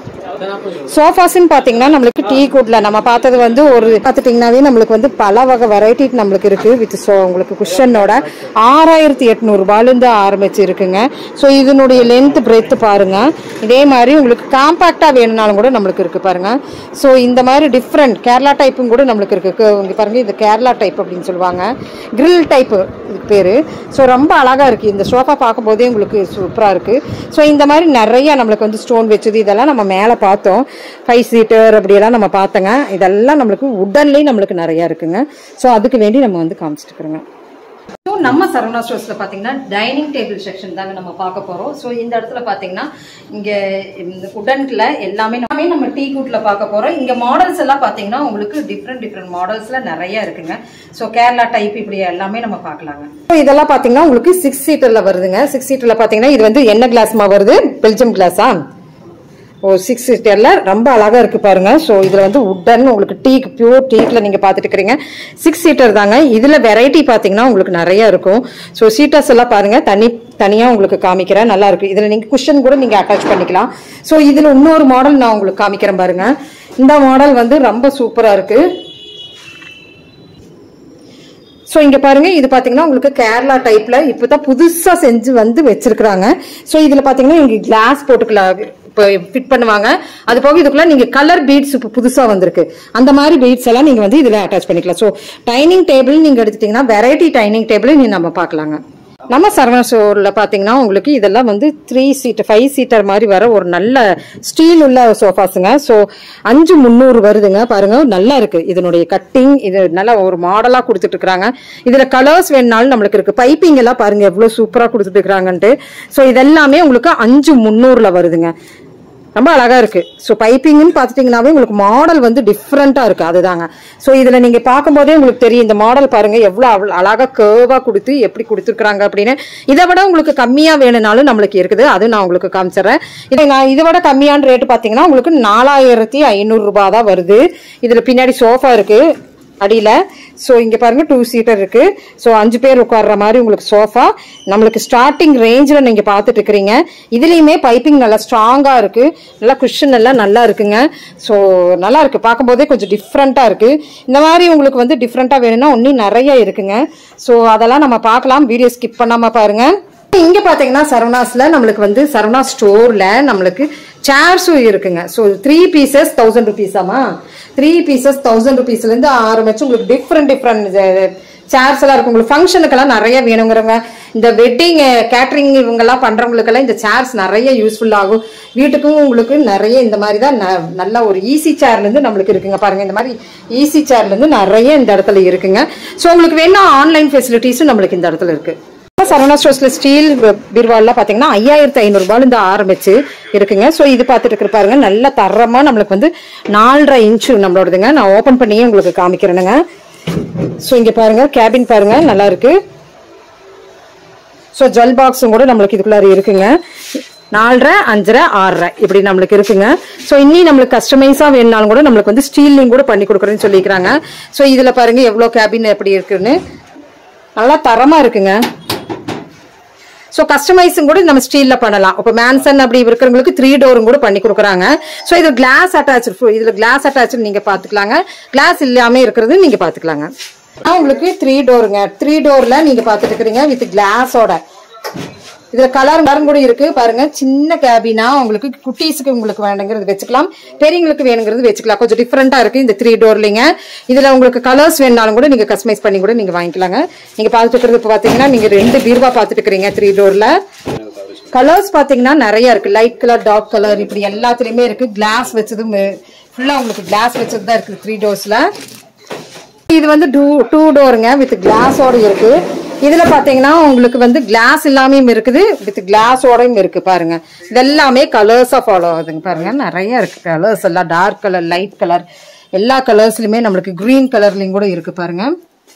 A: சோஃபாஸ்ன்னு பாத்தீங்கன்னா நம்மளுக்கு டீ குட்ல நம்ம பார்த்தது வந்து ஒரு பார்த்துட்டீங்கன்னாவே நம்மளுக்கு வந்து பல வகை வெரைட்டி நம்மளுக்கு இருக்கு வித் ஸோ உங்களுக்கு குஷனோட ஆறாயிரத்தி எட்நூறு ரூபாயிலிருந்து ஆரம்பிச்சு இருக்குங்க ஸோ இதனுடைய லென்த் பிரெத் பாருங்க இதே மாதிரி உங்களுக்கு காம்பாக்டா வேணும்னாலும் கூட நம்மளுக்கு இருக்கு பாருங்க ஸோ இந்த மாதிரி டிஃப்ரெண்ட் கேரளா டைப்பும் கூட நம்மளுக்கு இருக்கு கு- இங்க பாருங்க இது கேரளா டைப் அப்படின்னு சொல்லுவாங்க கிரில் டைப் இதுக்கு பேரு ஸோ ரொம்ப அழகா இருக்கு இந்த சோஃபா பார்க்கும்போதே உங்களுக்கு சூப்பரா இருக்கு ஸோ இந்த மாதிரி நிறைய நம்மளுக்கு வந்து ஸ்டோன் வச்சது இதெல்லாம் நம்ம மேலே பார்த்தோம் ஃபைவ் சீட்டர் அப்படியெல்லாம் நம்ம பார்த்தோங்க இதெல்லாம் நம்மளுக்கு உடன்லேயே நம்மளுக்கு நிறைய இருக்குங்க ஸோ அதுக்கு வேண்டி நம்ம வந்து காமிச்சிட்டு இருக்கிறோங்க ஸோ நம்ம சரவணா ஸ்டோர்ஸ்ல பாத்தீங்கன்னா டைனிங் டேபிள் செக்ஷன் தாங்க நம்ம பார்க்க போறோம் ஸோ இந்த இடத்துல பாத்தீங்கன்னா இங்க உடன்ல எல்லாமே எல்லாமே நம்ம டீ கூட்ல பார்க்க போறோம் இங்க மாடல்ஸ் எல்லாம் பாத்தீங்கன்னா உங்களுக்கு டிஃப்ரெண்ட் டிஃப்ரெண்ட் மாடல்ஸ்ல நிறைய இருக்குங்க ஸோ கேரளா டைப் இப்படி எல்லாமே நம்ம பார்க்கலாங்க ஸோ இதெல்லாம் பாத்தீங்கன்னா உங்களுக்கு சிக்ஸ் சீட்டர்ல வருதுங்க சிக்ஸ் சீட்டர்ல பாத்தீங்கன்னா இது வந்து என்ன கிளாஸ்மா வருது பெல்ஜியம் கிளாஸா ஓ சிக்ஸ் சீட்டர்ல ரொம்ப அழகா இருக்கு பாருங்க ஸோ இதுல வந்து உட்டன் உங்களுக்கு டீக் பியூர் டீக்ல நீங்க பாத்துட்டு இருக்கிறீங்க சிக்ஸ் சீட்டர் தாங்க இதுல வெரைட்டி பாத்தீங்கன்னா உங்களுக்கு நிறைய இருக்கும் ஸோ சீட்டர்ஸ் எல்லாம் பாருங்க தனி தனியா உங்களுக்கு காமிக்கிறேன் நல்லா இருக்கு இதுல நீங்க குஷன் கூட நீங்க அட்டாச் பண்ணிக்கலாம் ஸோ இதுல இன்னொரு மாடல் நான் உங்களுக்கு காமிக்கிறேன் பாருங்க இந்த மாடல் வந்து ரொம்ப சூப்பரா இருக்கு ஸோ இங்க பாருங்க இது பாத்தீங்கன்னா உங்களுக்கு கேரளா டைப்ல இப்பதான் புதுசா செஞ்சு வந்து வச்சிருக்காங்க ஸோ இதுல பாத்தீங்கன்னா இங்க கிளாஸ் போட்டுக்கலாம் இப்போ ஃபிட் பண்ணுவாங்க அது போக இதுக்குள்ள நீங்க கலர் பீட்ஸ் இப்போ புதுசா வந்திருக்கு அந்த மாதிரி பீட்ஸ் எல்லாம் நீங்க வந்து இதுல அட்டாச் பண்ணிக்கலாம் ஸோ டைனிங் டேபிள் நீங்க எடுத்துட்டீங்கன்னா வெரைட்டி டைனிங் டேபிள் நீங்க நம்ம பார்க்கலாங்க நம்ம சரவணா ஸ்டோர்ல பாத்தீங்கன்னா உங்களுக்கு இதெல்லாம் வந்து த்ரீ சீட்டர் ஃபைவ் சீட்டர் மாதிரி வர ஒரு நல்ல ஸ்டீல் உள்ள சோஃபாஸுங்க ஸோ அஞ்சு முந்நூறு வருதுங்க பாருங்க நல்லா இருக்கு இதனுடைய கட்டிங் இது நல்ல ஒரு மாடலா கொடுத்துட்டு இருக்காங்க இதுல கலர்ஸ் வேணுனாலும் நம்மளுக்கு இருக்கு பைப்பிங் எல்லாம் பாருங்க எவ்வளவு சூப்பரா கொடுத்துட்டு இருக்காங்கன்ட்டு ஸோ இதெல்லாமே உங்களுக்கு அஞ்சு முந்நூறுல வருதுங்க ரொம்ப அழகா இருக்கு ஸோ பைப்பிங்னு பார்த்துட்டிங்கனாவே உங்களுக்கு மாடல் வந்து டிஃப்ரெண்ட்டாக இருக்கு அதுதாங்க ஸோ இதில் நீங்கள் பார்க்கும்போதே உங்களுக்கு தெரியும் இந்த மாடல் பாருங்க எவ்வளோ அவ்வளோ அழகாக கேர்வாக கொடுத்து எப்படி கொடுத்துருக்குறாங்க அப்படின்னு இதை விட உங்களுக்கு கம்மியாக வேணும்னாலும் நம்மளுக்கு இருக்குது அது நான் உங்களுக்கு காமிச்சிடுறேன் இதை நான் இதை விட கம்மியான ரேட்டு பார்த்தீங்கன்னா உங்களுக்கு நாலாயிரத்தி ஐநூறு ரூபாய் தான் வருது இதில் பின்னாடி சோஃபா இருக்கு அடியில் ஸோ இங்கே பாருங்க டூ சீட்டர் இருக்கு ஸோ அஞ்சு பேர் உட்கார்ற மாதிரி உங்களுக்கு சோஃபா நம்மளுக்கு ஸ்டார்டிங் ரேஞ்சில் நீங்கள் பார்த்துட்டு இருக்கிறீங்க இதுலேயுமே பைப்பிங் நல்லா ஸ்ட்ராங்காக இருக்கு நல்லா குஷன் எல்லாம் நல்லா இருக்குங்க ஸோ நல்லா இருக்கு பார்க்கும்போதே கொஞ்சம் டிஃப்ரெண்ட்டாக இருக்கு இந்த மாதிரி உங்களுக்கு வந்து டிஃப்ரெண்ட்டாக வேணும்னா இன்னும் நிறைய இருக்குங்க ஸோ அதெல்லாம் நம்ம பார்க்கலாம் வீடியோ ஸ்கிப் பண்ணாமல் பாருங்க இங்க பாத்தீங்கன்னா சரவணாஸ்ல நம்மளுக்கு வந்து சரவணா ஸ்டோர்ல நம்மளுக்கு சேர்ஸும் இருக்குங்க ஸோ த்ரீ பீசஸ் தௌசண்ட் ருபீஸாமா த்ரீ பீசஸ் தௌசண்ட் ருபீஸ்ல இருந்து ஆரம்பிச்சு உங்களுக்கு டிஃப்ரெண்ட் டிஃப்ரெண்ட் சேர்ஸ் எல்லாம் இருக்கும் உங்களுக்கு ஃபங்க்ஷனுக்கெல்லாம் நிறைய வேணுங்கிறவங்க இந்த வெட்டிங் கேட்டரிங் இவங்கெல்லாம் பண்றவங்களுக்கெல்லாம் இந்த சேர்ஸ் நிறைய யூஸ்ஃபுல் ஆகும் வீட்டுக்கும் உங்களுக்கு நிறைய இந்த மாதிரி தான் ந- நல்ல ஒரு ஈஸி சேர்ல இருந்து நம்மளுக்கு இருக்குங்க பாருங்க இந்த மாதிரி ஈஸி சேர்ல இருந்து நிறைய இந்த இடத்துல இருக்குங்க ஸோ உங்களுக்கு வேணா ஆன்லைன் ஃபெசிலிட்டிஸும் நம்மளுக்கு இந்த இடத்துல இருக்கு சரவணா ஸ்டோர்ஸ்ல ஸ்டீல் பீர்வால்லாம் பாத்தீங்கன்னா ஐயாயிரத்தி ஐநூறுபால இருந்து ஆரம்பிச்சு இருக்குங்க ஸோ இது பார்த்துட்டு இருக்கிற பாருங்க நல்ல தரமா நம்மளுக்கு வந்து நாலரை இன்ச்சு நம்மளோடதுங்க நான் ஓபன் பண்ணியே உங்களுக்கு காமிக்கிறேனுங்க ஸோ இங்க பாருங்க கேபின் பாருங்க நல்லா இருக்கு ஸோ ஜுவல் பாக்ஸும் கூட நம்மளுக்கு இதுக்குள்ளார இருக்குங்க நாலரை அஞ்சரை ஆறரை இப்படி நம்மளுக்கு இருக்குங்க ஸோ இன்னி நம்மளுக்கு கஸ்டமைஸாக வேணுனாலும் கூட நம்மளுக்கு வந்து ஸ்டீல்லையும் கூட பண்ணி கொடுக்குறேன்னு சொல்லிக்கிறாங்க ஸோ இதில் பாருங்க எவ்வளோ கேபின் எப்படி இருக்குன்னு நல்லா தரமா இருக்குங்க ஸோ கஸ்டமைஸும் கூட நம்ம ஸ்டீல்ல பண்ணலாம் இப்போ மேன்சன் அப்படி இருக்கிறவங்களுக்கு த்ரீ டோரும் கூட பண்ணி கொடுக்குறாங்க ஸோ இது கிளாஸ் அட்டாச் இதுல கிளாஸ் அட்டாச் நீங்க பாத்துக்கலாங்க கிளாஸ் இல்லாம இருக்கிறது நீங்க பாத்துக்கலாங்க ஆனா உங்களுக்கு த்ரீ டோருங்க த்ரீ டோர்ல நீங்க பாத்துட்டு இருக்கிறீங்க வித் கிளாஸோட இதுல கலர் கலரும் கூட இருக்கு பாருங்க சின்ன கேபினா உங்களுக்கு குட்டீஸுக்கு உங்களுக்கு வேணுங்கிறது வச்சுக்கலாம் பெரியவங்களுக்கு வேணுங்கிறது வச்சுக்கலாம் கொஞ்சம் டிஃப்ரெண்டா இருக்கு இந்த த்ரீ டோர்லிங்க இதுல உங்களுக்கு கலர்ஸ் வேணாலும் கூட நீங்க கஸ்டமைஸ் பண்ணி கூட நீங்க வாங்கிக்கலாங்க நீங்க பார்த்துட்டு இருக்கிறது இப்போ பாத்தீங்கன்னா நீங்க ரெண்டு பீர்வா பார்த்துட்டு இருக்கிறீங்க த்ரீ டோர்ல கலர்ஸ் பாத்தீங்கன்னா நிறைய இருக்கு லைட் கலர் டார்க் கலர் இப்படி எல்லாத்துலயுமே இருக்கு கிளாஸ் வச்சதும் ஃபுல்லா உங்களுக்கு கிளாஸ் வச்சது தான் இருக்கு த்ரீ டோர்ஸ்ல இது வந்து டூ டூ டோருங்க வித் கிளாஸோட இருக்கு இதுல பாத்தீங்கன்னா உங்களுக்கு வந்து கிளாஸ் இல்லாமையும் இருக்குது வித் கிளாஸோடயும் இருக்கு பாருங்க இதெல்லாமே கலர்ஸா ஃபாலோ ஆகுதுங்க பாருங்க நிறைய இருக்கு கலர்ஸ் எல்லாம் டார்க் கலர் லைட் கலர் எல்லா கலர்ஸ்லயுமே நம்மளுக்கு கிரீன் கலர்லயும் கூட இருக்கு பாருங்க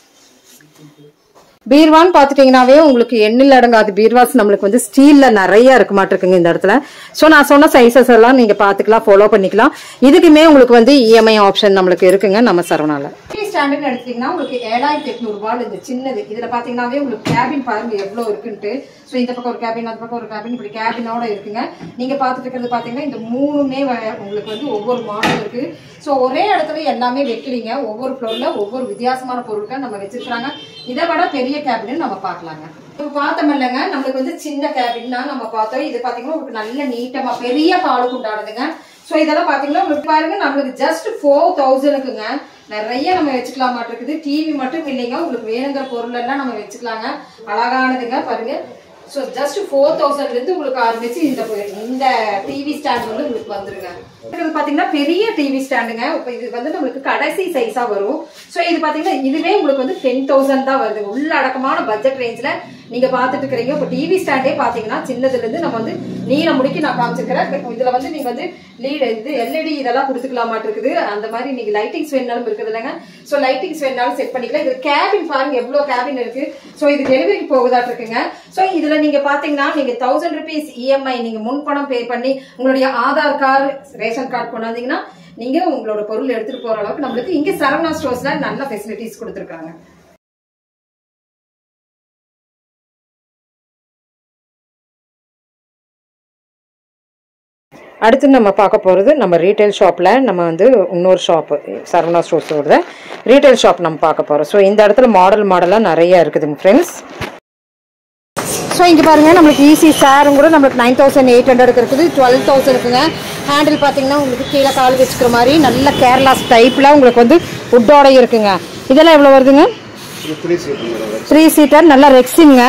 A: பீர்வான்னு பார்த்துட்டிங்கனாவே உங்களுக்கு எண்ணில் அடங்காத பீர்வாஸ் நம்மளுக்கு வந்து ஸ்டீலில் நிறைய இருக்க மாட்டிருக்குங்க இந்த இடத்துல ஸோ நான் சொன்ன சைஸஸ் எல்லாம் நீங்கள் பார்த்துக்கலாம் ஃபாலோ பண்ணிக்கலாம் இதுக்குமே உங்களுக்கு வந்து இஎம்ஐ ஆப்ஷன் நம்மளுக்கு இருக்குங்க நம்ம சரவணால
B: ஸ்டாண்டர்ட் எடுத்தீங்கன்னா உங்களுக்கு ஏழாயிரத்தி எட்நூறு ரூபாய் இந்த சின்னது இதுல பாத்தீங்கன்னாவே உங்களுக்கு கேபின் பாருங்க எவ்வளவு இருக்குன்ட்டு சோ இந்த பக்கம் ஒரு கேபின் அந்த பக்கம் ஒரு கேபின் இப்படி கேபினோட இருக்குங்க நீங்க பாத்துட்டு இருக்கிறது பாத்தீங்கன்னா இந்த மூணுமே வ- உங்களுக்கு வந்து ஒவ்வொரு மாடல் இருக்கு சோ ஒரே இடத்துல எல்லாமே வைக்கலீங்க ஒவ்வொரு ஃப்ளோர்ல ஒவ்வொரு வித்தியாசமான பொருட்கள் நம்ம வச்சிருக்காங்க இதை விட பெரிய கேபின் நம்ம பார்க்கலாங்க இப்ப பார்த்தோம் இல்லைங்க நம்மளுக்கு வந்து சின்ன கேபின் தான் நம்ம பார்த்தோம் இது பாத்தீங்கன்னா உங்களுக்கு நல்ல நீட்டமா பெரிய காலுக்கு உண்டானதுங்க சோ இதெல்லாம் பாத்தீங்கன்னா உங்களுக்கு பாருங்க நம்மளுக்கு ஜஸ்ட் ஃபோர் தௌசண்ட்க்குங்க நிறைய நம்ம வச்சுக்கலாம் மாட்டிருக்குது டிவி மட்டும் இல்லைங்க உங்களுக்கு வேணுங்கிற பொருள் எல்லாம் நம்ம வச்சுக்கலாங்க அழகானதுங்க பாருங்க ஸோ ஜஸ்ட் ஃபோர் தௌசண்ட்ல இருந்து உங்களுக்கு ஆரம்பிச்சு இந்த இந்த டிவி ஸ்டாண்ட் வந்து உங்களுக்கு வந்துருங்க இது பாத்தீங்கன்னா பெரிய டிவி ஸ்டாண்டுங்க இப்போ இது வந்து நம்மளுக்கு கடைசி சைஸா வரும் ஸோ இது பாத்தீங்கன்னா இதுவே உங்களுக்கு வந்து டென் தௌசண்ட் தான் வருது உள்ள அடக்கமான பட்ஜெட் ரேஞ்ச்ல நீங்க பாத்துட்டு இருக்கிறீங்க இப்போ டிவி ஸ்டாண்டே பாத்தீங்கன்னா சின்னதுல இருந்து நம்ம வந்து நீல முடிக்கி நான் காமிச்சிருக்கிறேன் இதுல வந்து நீங்க வந்து லீடு இது எல்இடி இதெல்லாம் கொடுத்துக்கலாமாட்டு இருக்குது அந்த மாதிரி நீங்க லைட்டிங்ஸ் வேணாலும் இருக்குது இல்லைங்க ஸோ லைட்டிங்ஸ் வேணாலும் செட் பண்ணிக்கலாம் இது கேபின் பாருங்க எவ்வளவு கேபின் இருக்கு ஸோ இது டெலிவரிக்கு போகுதாட்டு இருக்குங்க ஸோ இதுல நீங்க பாத்தீங்கன்னா நீங்க தௌசண்ட் ருபீஸ் இஎம்ஐ நீங்க முன்பணம் பே பண்ணி உங்களுடைய ஆதார் கார்டு ரேஷன் கார்டு கொண்டாந்தீங்கன்னா நீங்க உங்களோட பொருள் எடுத்துட்டு போற அளவுக்கு நம்மளுக்கு இங்க சரவணா ஸ்டோர்ஸ்ல நல்ல ஃபெசிலிட்டிஸ் கொடுத்துருக்காங்க
A: அடுத்து நம்ம பார்க்க போகிறது நம்ம ரீட்டைல் ஷாப்பில் நம்ம வந்து இன்னொரு ஷாப்பு சரவணா ஸ்டோர்ஸோட ரீட்டைல் ஷாப் நம்ம பார்க்க போகிறோம் ஸோ இந்த இடத்துல மாடல் மாடலாக நிறைய இருக்குதுங்க ஃப்ரெண்ட்ஸ் ஸோ இங்கே பாருங்க நம்மளுக்கு ஈஸி சேரும் கூட நம்மளுக்கு நைன் தௌசண்ட் எயிட் ஹண்ட்ரட் இருக்குது டுவெல் தௌசண்ட் இருக்குங்க ஹேண்டில் பார்த்தீங்கன்னா உங்களுக்கு கீழே கால் வச்சுக்கிற மாதிரி நல்ல கேரளாஸ் டைப்பில் உங்களுக்கு வந்து உட்டோட இருக்குங்க இதெல்லாம் எவ்வளோ வருதுங்க த்ரீ சீட்டர் நல்லா ரெக்ஸிங்க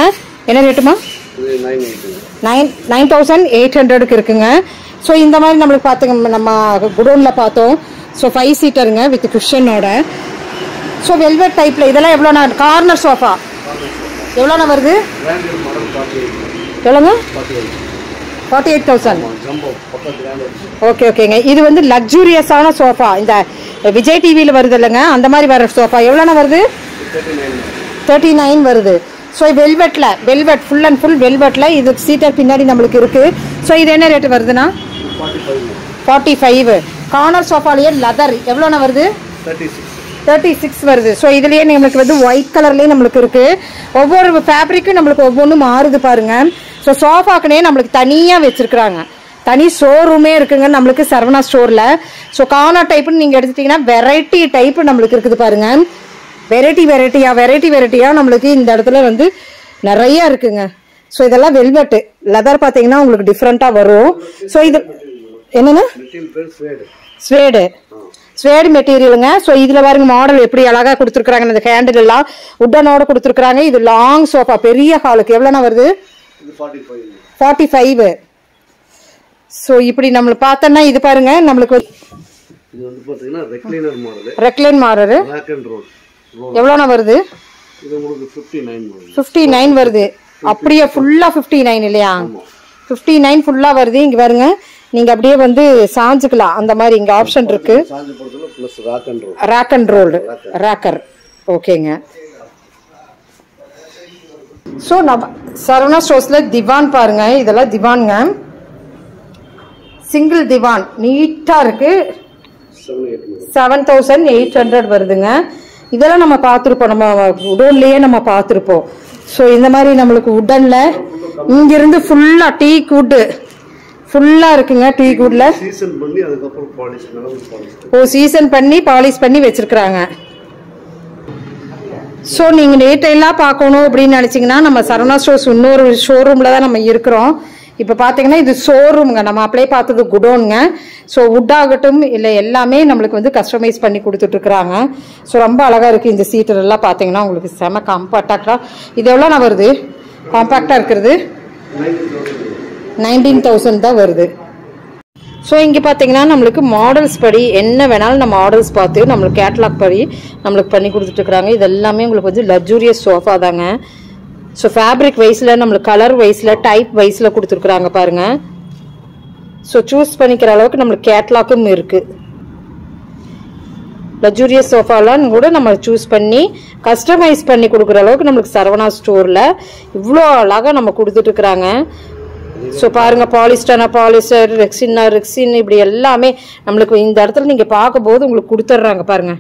A: என்ன ரேட்டுமா
C: இது nine eight
A: nine nine thousand eight ஹண்ட்ரடுக்கு இருக்குங்க ஸோ இந்த மாதிரி நம்மளுக்கு பார்த்துங்க நம்ம குடோனில் பார்த்தோம் ஸோ ஃபைவ் சீட்டருங்க வித் குஷனோட ஸோ வெல்வெட் டைப்பில் இதெல்லாம் எவ்வளோண்ணா கார்னர் சோஃபா எவ்வளோண்ணா வருது
C: பிராண்டட் மாடல் ஃபார்ட்டி எயிட்
A: எவ்வளோங்க
C: forty eight
A: forty eight thousand
C: jumbo பக்கம் பிராண்டட்
A: ஓகே ஓகேங்க இது வந்து லக்ஸூரியஸான சோஃபா இந்த விஜய் டிவியில் வருது இல்லைங்க அந்த மாதிரி வர சோஃபா எவ்வளோண்ணா வருது
C: தேர்ட்டி நைன்
A: தேர்ட்டி நைன் வருது ஸோ வெல்வெட்டில் வெல்வெட் ஃபுல் அண்ட் ஃபுல் வெல்வெட்டில் இது சீட்டர் பின்னாடி நம்மளுக்கு இருக்குது ஸோ இது என்ன ரேட்டு வருதுண்ணா
C: forty five
A: forty five corner சோஃபாலேயே லெதர் எவ்வளோண்ணா வருது
C: தேர்ட்டி சிக்ஸ்
A: தேர்ட்டி சிக்ஸ் வருது ஸோ இதுலேயே நம்மளுக்கு வந்து ஒயிட் கலர்லேயே நம்மளுக்கு இருக்கு ஒவ்வொரு ஃபேப்ரிக்கும் நம்மளுக்கு ஒவ்வொன்றும் மாறுது பாருங்க ஸோ சோஃபாக்குனே நம்மளுக்கு தனியாக வச்சிருக்கிறாங்க தனி ஷோரூமே இருக்குங்க நம்மளுக்கு சரவணா ஸ்டோரில் ஸோ கார்னர் டைப்புன்னு நீங்கள் எடுத்துட்டீங்கன்னா வெரைட்டி டைப் நம்மளுக்கு இருக்குது பாருங்க வெரைட்டி வெரைட்டியாக வெரைட்டி வெரைட்டியாக நம்மளுக்கு இந்த இடத்துல வந்து நிறைய இருக்குங்க ஸோ இதெல்லாம் வெல்வெட்டு லெதர் பார்த்தீங்கன்னா உங்களுக்கு டிஃப்ரெண்ட்டாக வரும் ஸோ இது என்னென்ன
C: மெட்டீரியல் பேர் ஸ்வேடு
A: ஸ்வேடு ஸ்வேடு மெட்டீரியலுங்க ஸோ இதில் பாருங்க மாடல் எப்படி அழகாக கொடுத்துருக்குறாங்க இந்த ஹேண்டில் எல்லாம் உட்டனோட கொடுத்துருக்குறாங்க இது லாங் சோஃபா பெரிய ஹாலுக்கு எவ்வளோண்ணா வருது
C: இது forty five
A: forty five so இப்படி நம்மளுக்கு பார்த்தோன்னா இது பாருங்க நம்மளுக்கு
C: இது வந்து பார்த்தீங்கன்னா recliner model
A: recline model
C: black and roll roll
A: எவ்வளோண்ணா வருது
C: இது உங்களுக்கு fifty nine model
A: fifty nine வருது அப்படியே ஃபுல்லாக ஃபிஃப்டி நைன் இல்லையா ஃபிஃப்டி நைன் ஃபுல்லாக வருது இங்கே பாருங்க நீங்கள் அப்படியே வந்து சாஞ்சுக்கலாம் அந்த மாதிரி இங்கே ஆப்ஷன் இருக்குது
C: சாஞ்சு படத்தில் plus rock and roll
A: rack and rolled rocker ஓகேங்க ஸோ நம்ம சரவணா ஸ்டோர்ஸில் திவான் பாருங்க இதெல்லாம் திவான்ங்க சிங்கிள் திவான் நீட்டாக இருக்கு
C: seven eight model
A: seven thousand eight hundred வருதுங்க இதெல்லாம் நம்ம பார்த்துருப்போம் நம்ம உடன்லேயே நம்ம பார்த்துருப்போம் ஸோ இந்த மாதிரி நம்மளுக்கு உடனில் இங்கிருந்து ஃபுல்லாக டீ கூட்டு ஃபுல்லாக இருக்குங்க டீ கூட்டில்
C: சீசன் பண்ணி அதுக்கப்புறம் பாலிஷ் நிலவு பாலிஷ்
A: ஓ சீசன் பண்ணி பாலிஷ் பண்ணி வச்சிருக்கிறாங்க ஸோ நீங்கள் டீட்டெயிலாக பார்க்கணும் அப்படின்னு நினச்சிங்கன்னா நம்ம சரவணா ஸ்டோர்ஸ் இன்னொரு ஷோரூமில் தான் நம்ம இருக்கிறோம் இப்போ பார்த்தீங்கன்னா இது ஷோரூம்ங்க நம்ம அப்படியே பார்த்தது குடோனுங்க ஸோ wood ஆகட்டும் இல்லை எல்லாமே நம்மளுக்கு வந்து கஸ்டமைஸ் பண்ணி கொடுத்துட்ருக்குறாங்க ஸோ ரொம்ப அழகாக இருக்குது இந்த சீட்டர் எல்லாம் பார்த்தீங்கன்னா உங்களுக்கு செம காம்பாக்டாக இது எவ்வளோ நான் வருது காம்பாக்டாக இருக்கிறது நைன்டீன் தௌசண்ட் தான் வருது ஸோ இங்கே பார்த்தீங்கன்னா நம்மளுக்கு மாடல்ஸ் படி என்ன வேணாலும் நம்ம மாடல்ஸ் பார்த்து நம்மளுக்கு கேட்லாக் படி நம்மளுக்கு பண்ணி கொடுத்துட்ருக்குறாங்க இது எல்லாமே உங்களுக்கு வந்து லக்ஸூரியஸ் சோஃபா தாங்க ஸோ ஃபேப்ரிக் வைஸில் நம்மளுக்கு கலர் வைஸில் டைப் வைஸில் கொடுத்துருக்குறாங்க பாருங்க ஸோ சூஸ் பண்ணிக்கிற அளவுக்கு நம்மளுக்கு கேட்லாக்கும் இருக்குது லக்ஸூரியஸ் சோஃபாலாம் கூட நம்ம சூஸ் பண்ணி கஸ்டமைஸ் பண்ணி கொடுக்குற அளவுக்கு நம்மளுக்கு சரவணா ஸ்டோரில் இவ்வளோ அழகாக நம்ம கொடுத்துட்ருக்குறாங்க ஸோ பாருங்க பாலிஸ்டர்னா பாலிஸ்டர் ரெக்ஸின்னா ரெக்ஸின் இப்படி எல்லாமே நம்மளுக்கு இந்த இடத்துல நீங்கள் பார்க்கும்போது உங்களுக்கு கொடுத்துட்றாங்க பாருங்க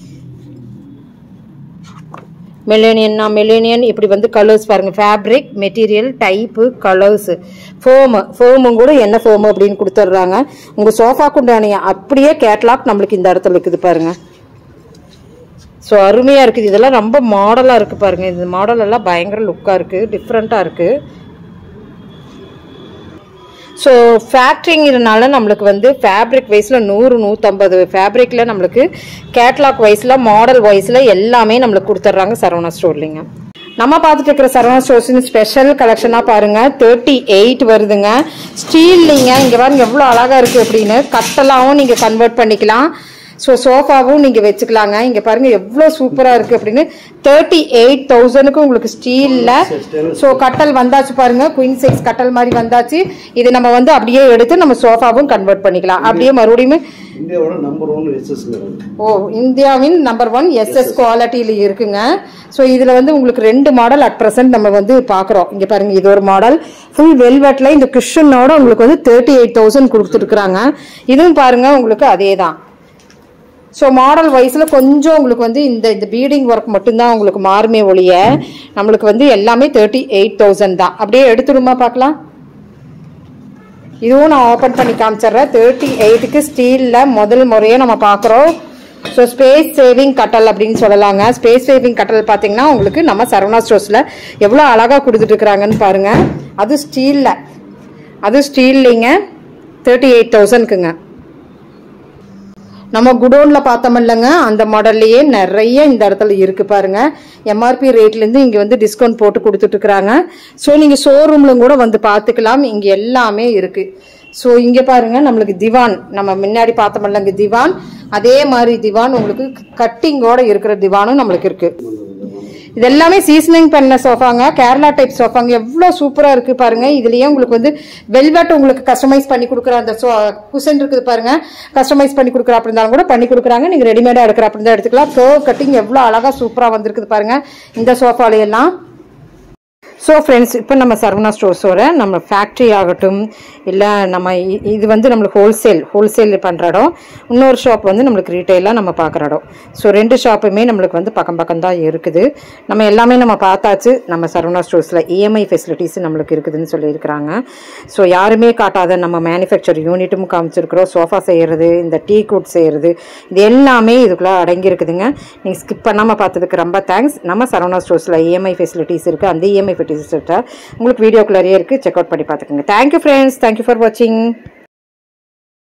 A: மெலேனியன்னா மெலேனியன் இப்படி வந்து கலர்ஸ் பாருங்க fabric material type colours foam ஃபோமும் கூட என்ன ஃபோமு அப்படின்னு கொடுத்துட்றாங்க உங்கள் சோஃபாக்கு உண்டான அப்படியே கேட்லாக் நம்மளுக்கு இந்த இடத்துல இருக்குது பாருங்க ஸோ அருமையாக இருக்குது இதெல்லாம் ரொம்ப மாடலாக இருக்குது பாருங்க இந்த மாடல் எல்லாம் பயங்கர லுக்காக இருக்குது டிஃப்ரெண்ட்டாக இருக்குது ஸோ ஃபேக்ட்ரிங்கிறனால நம்மளுக்கு வந்து ஃபேப்ரிக் வைஸில் நூறு நூற்றம்பது ஃபேப்ரிக்கில் நம்மளுக்கு கேட்லாக் வைஸில் மாடல் வைஸில் எல்லாமே நம்மளுக்கு கொடுத்துட்றாங்க சரவணா ஸ்டோர்லிங்க நம்ம பார்த்துட்டு இருக்கிற சரவணா ஸ்டோர்ஸின் ஸ்பெஷல் கலெக்ஷனாக பாருங்க தேர்ட்டி எயிட் வருதுங்க ஸ்டீல்லிங்க இங்கே பாருங்க எவ்வளோ அழகாக இருக்குது அப்படின்னு கட்டலாவும் நீங்கள் கன்வெர்ட் பண்ணிக்கலாம் ஸோ சோஃபாவும் நீங்கள் வச்சுக்கலாங்க இங்கே பாருங்க எவ்வளோ சூப்பராக இருக்குது அப்படின்னு தேர்ட்டி எயிட் தௌசண்ட்க்கு உங்களுக்கு ஸ்டீலில் ஸோ கட்டல் வந்தாச்சு பாருங்க குயின் சைஸ் கட்டல் மாதிரி வந்தாச்சு இது நம்ம வந்து அப்படியே எடுத்து நம்ம சோஃபாவும் கன்வெர்ட் பண்ணிக்கலாம் அப்படியே மறுபடியும்
C: இந்தியாவோட நம்பர் ஒன் எஸ்எஸ்ங்க
A: ஓ இந்தியாவின் நம்பர் ஒன் எஸ்எஸ் குவாலிட்டியில் இருக்குங்க ஸோ இதில் வந்து உங்களுக்கு ரெண்டு மாடல் அட் ப்ரெசென்ட் நம்ம வந்து பார்க்குறோம் இங்கே பாருங்க இது ஒரு மாடல் ஃபுல் வெல்வெட்டில் இந்த குஷனோட உங்களுக்கு வந்து தேர்ட்டி எயிட் தௌசண்ட் கொடுத்துருக்குறாங்க இதுவும் பாருங்க உங்களுக்கு அதே தான் ஸோ மாடல் வைஸில் கொஞ்சம் உங்களுக்கு வந்து இந்த இந்த பீடிங் ஒர்க் மட்டும்தான் உங்களுக்கு மாறுமே ஒழிய நம்மளுக்கு வந்து எல்லாமே தேர்ட்டி எயிட் தௌசண்ட் தான் அப்படியே எடுத்துடுமா பார்க்கலாம் இதுவும் நான் ஓப்பன் பண்ணி காமிச்சிடுறேன் தேர்ட்டி எயிட்டுக்கு ஸ்டீலில் முதல் முறையாக நம்ம பார்க்குறோம் ஸோ ஸ்பேஸ் சேவிங் கட்டல் அப்படின்னு சொல்லலாங்க ஸ்பேஸ் சேவிங் கட்டல் பார்த்தீங்கன்னா உங்களுக்கு நம்ம சரவணா ஸ்டோர்ஸில் எவ்வளோ அழகாக கொடுத்துட்ருக்குறாங்கன்னு பாருங்கள் அது ஸ்டீலில் அது ஸ்டீல்லிங்க தேர்ட்டி எயிட் தௌசண்ட்க்குங்க நம்ம குடோன்ல பார்த்தோம் இல்லைங்க அந்த மாடல்லையே நிறைய இந்த இடத்துல இருக்கு பாருங்க எம்ஆர்பி ரேட்ல இருந்து இங்க வந்து டிஸ்கவுண்ட் போட்டு கொடுத்துட்டு இருக்காங்க ஸோ நீங்க ஷோரூம்ல கூட வந்து பார்த்துக்கலாம் இங்க எல்லாமே இருக்கு ஸோ இங்க பாருங்க நம்மளுக்கு திவான் நம்ம முன்னாடி பார்த்தோம் இல்லைங்க திவான் அதே மாதிரி திவான் உங்களுக்கு கட்டிங்கோட இருக்கிற திவானும் நம்மளுக்கு இருக்கு இது எல்லாமே சீசனிங் பண்ண சோஃபாங்க கேரளா டைப் சோஃபாங்க எவ்வளோ சூப்பராக இருக்கு பாருங்க இதுலயே உங்களுக்கு வந்து வெல்வெட் உங்களுக்கு கஸ்டமைஸ் பண்ணி கொடுக்குற அந்த குஷன் இருக்குது பாருங்க கஸ்டமைஸ் பண்ணி கொடுக்குற அப்படி இருந்தாலும் கூட பண்ணி கொடுக்குறாங்க நீங்க ரெடிமேடா எடுக்கிற அப்படி தான் எடுத்துக்கலாம் ப்ரோ கட்டிங் எவ்வளோ அழகா சூப்பராக வந்திருக்குது பாருங்க இந்த சோஃபால எல்லாம் ஸோ ஃப்ரெண்ட்ஸ் இப்போ நம்ம சரவணா ஸ்டோர்ஸோட நம்ம ஃபேக்ட்ரி ஆகட்டும் இல்லை நம்ம இ- இது வந்து நம்மளுக்கு ஹோல்சேல் ஹோல்சேல் பண்ணுற இடம் இன்னொரு ஷாப் வந்து நம்மளுக்கு ரீட்டெயிலாக நம்ம பார்க்குற இடம் ஸோ ரெண்டு ஷாப்புமே நம்மளுக்கு வந்து பக்கம் பக்கம் தான் இருக்குது நம்ம எல்லாமே நம்ம பார்த்தாச்சு நம்ம சரவணா ஸ்டோர்ஸில் இஎம்ஐ ஃபெசிலிட்டிஸ் நம்மளுக்கு இருக்குதுன்னு சொல்லியிருக்கிறாங்க ஸோ யாருமே காட்டாத நம்ம மேனுஃபேக்சர் யூனிட்டும் காமிச்சிருக்கிறோம் சோஃபா செய்கிறது இந்த டீ குட் செய்கிறது இது எல்லாமே இதுக்குள்ளே அடங்கி இருக்குதுங்க நீங்கள் ஸ்கிப் பண்ணாமல் பார்த்ததுக்கு ரொம்ப தேங்க்ஸ் நம்ம சரவணா ஸ்டோர்ஸில் இஎம்ஐ ஃபெசிலிட்டிஸ் இருக்குது அந்த இஎம்ஐ ஃபெசிலிட்டிஸ் உங்களுக்கு வீடியோக்குள்ளேயே இருக்குது செக் அவுட் பண்ணி பார்த்துக்கோங்க தேங்க்யூ ஃப்ரெண்ட்ஸ் தேங்க்யூ ஃபார் வாட்சிங்